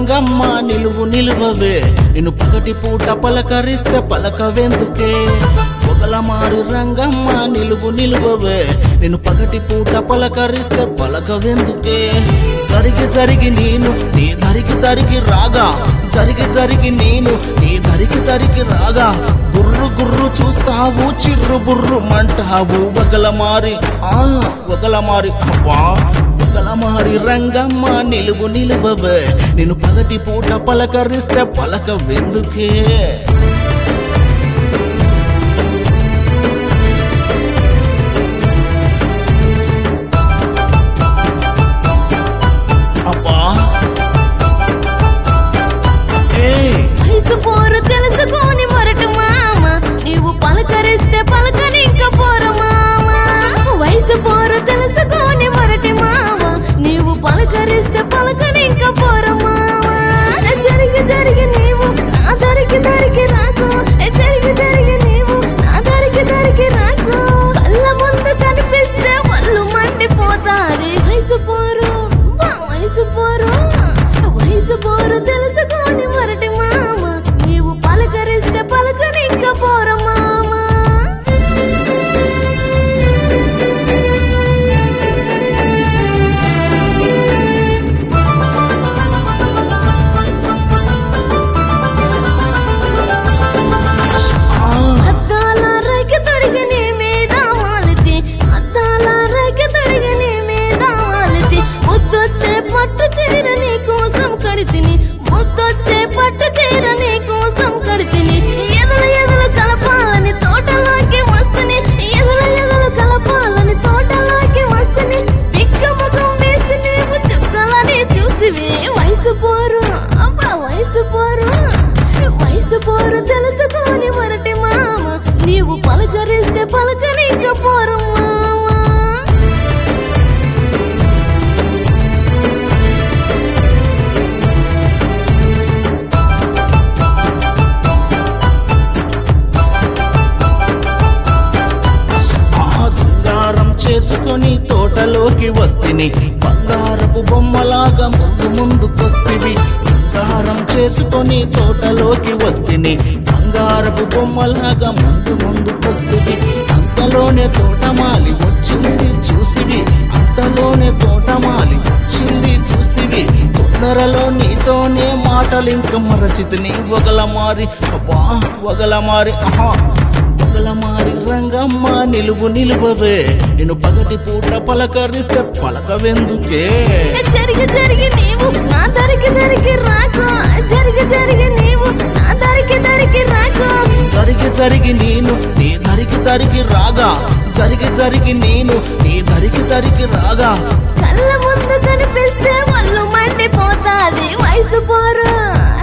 రంగమ్మ నిలువు నిలువవే నిన్ను పగటి పూట పలకరిస్తే పలకవెందుకే పొగలమారి రంగమ్మ నిలువు నిలువవే నిన్ను పగటి పూట పలకరిస్తే పలకవెందుకే జరిగి జరిగి నేను నీ దరికి దరికి రాగా జరిగి జరిగి నేను నీ దరికి దరికి రాగా గుర్రు గుర్రు చూస్తావు చిర్రు బుర్రు మంటావు వగలమారి ఆ వగలమారి అవ్వా వగలమారి రంగమ్మ నిలువు నిలువవే నిన్ను పగటి పూట పలకరిస్తే పలక వెందుకే అబ్బా ఏయ్ వయసు పోరు తెలుసుకోని మొరటు మామ నీవు పలకరిస్తే పలకని ఇంకా పోరు మామ వయసు పోరు తెలుసుకోని మొరటి మామ నీవు పలకరిస్తే పలకని ఇంకా పోరు మామ జరిగి జరిగి నీవు నా దరికి దరికి రాకు జరిగి జరిగి నీవు నా దరికి దరికి రాకు కళ్ళ ముందు కనిపిస్తే వాళ్ళు మండిపోతాది వయసు పోరు బా వయసు పోరు వయసు పోరు తెలుసుకోని మొరటి మామ నీవు పలకరిస్తే పలకని ఇంకా పోర మామ ఆ అద్దాల రేఖ తొడిగి నీ మీద వాలితి అద్దాల రేఖ తొడిగి నీ మీద వాలితి ముద్దొచ్చే పట్టు చీర నీ కోసం కడితిని ముద్దొచ్చే పట్టు చీర నీ కోసం కడితిని ఎదలు ఎదలు కలపాలని తోటలోకి వస్తని ఎదలు ఎదలు కలపాలని తోటలోకి వస్తని బిక్క ముఖం వేసి నీవు చుక్కలని చూసివి వయసు పోరు అబ్బా వయసు పోరు వయసు పోరు తెలుసుకోని మొరటి మామ నీవు పలకరిస్తే పలకనిక పోరు మామ ఆ శృంగారం చేసుకొని తోటలోకి వస్తిని బంగారపు బొమ్మలాగా ముందు ముందుకొస్తివి శృంగారం చేసుకొని తోటలోకి వస్తిని బంగారపు బొమ్మలాగా ముందు ముందుకొస్తివి అంతలోనే తోటమాలి వచ్చింది చూస్తివి అంతలోనే తోటమాలి వచ్చింది చూస్తివి తొందరలో నీతోనే మాటలింక మరచితిని ఒకల మారి అబ్బా ఒకల మారి ఆహా పగలమారి రంగమ్మ నిలువు నిలువవే నేను పగటి పూట పలకరిస్తే పలకవెందుకే జరిగి జరిగి నీవు నా దరికి దరికి రాకు జరిగి జరిగి నీవు నా దరికి దరికి రాకు జరిగి జరిగి నేను నీ దరికి దరికి రాగా జరిగి జరిగి నేను నీ దరికి దరికి రాగా కళ్ళ ముందు కనిపిస్తే వాళ్ళు మండిపోతాది వయసు పోరు